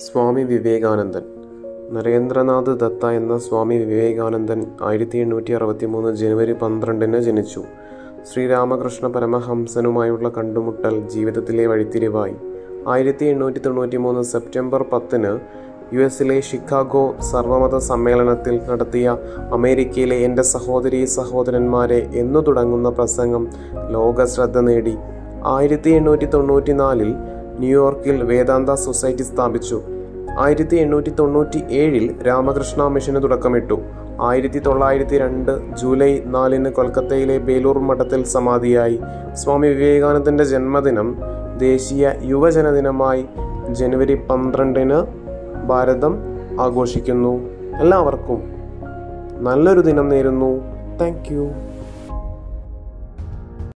സ്വാമി വിവേകാനന്ദൻ നരേന്ദ്രനാഥ് ദത്ത എന്ന സ്വാമി വിവേകാനന്ദൻ ആയിരത്തി എണ്ണൂറ്റി അറുപത്തി മൂന്ന് ജനുവരി പന്ത്രണ്ടിന് ജനിച്ചു ശ്രീരാമകൃഷ്ണ പരമഹംസനുമായുള്ള കണ്ടുമുട്ടൽ ജീവിതത്തിലെ വഴിത്തിരിവായി ആയിരത്തി എണ്ണൂറ്റി തൊണ്ണൂറ്റി മൂന്ന് സെപ്റ്റംബർ പത്തിന് യു എസിലെ ഷിക്കാഗോ സർവമത സമ്മേളനത്തിൽ നടത്തിയ അമേരിക്കയിലെ എൻ്റെ സഹോദരി സഹോദരന്മാരെ എന്നു തുടങ്ങുന്ന പ്രസംഗം ലോക ശ്രദ്ധ നേടി ആയിരത്തി എണ്ണൂറ്റി തൊണ്ണൂറ്റി നാലിൽ ന്യൂയോർക്കിൽ വേദാന്ത സൊസൈറ്റി സ്ഥാപിച്ചു ആയിരത്തി എണ്ണൂറ്റി തൊണ്ണൂറ്റി ഏഴിൽ രാമകൃഷ്ണ മിഷന് തുടക്കമിട്ടു ആയിരത്തി തൊള്ളായിരത്തി രണ്ട് ജൂലൈ നാലിന് കൊൽക്കത്തയിലെ ബേലൂർ മഠത്തിൽ സമാധിയായി സ്വാമി വിവേകാനന്ദന്റെ ജന്മദിനം ദേശീയ യുവജനദിനമായി ജനുവരി പന്ത്രണ്ടിന് ഭാരതം ആഘോഷിക്കുന്നു എല്ലാവർക്കും നല്ലൊരു ദിനം നേരുന്നു താങ്ക്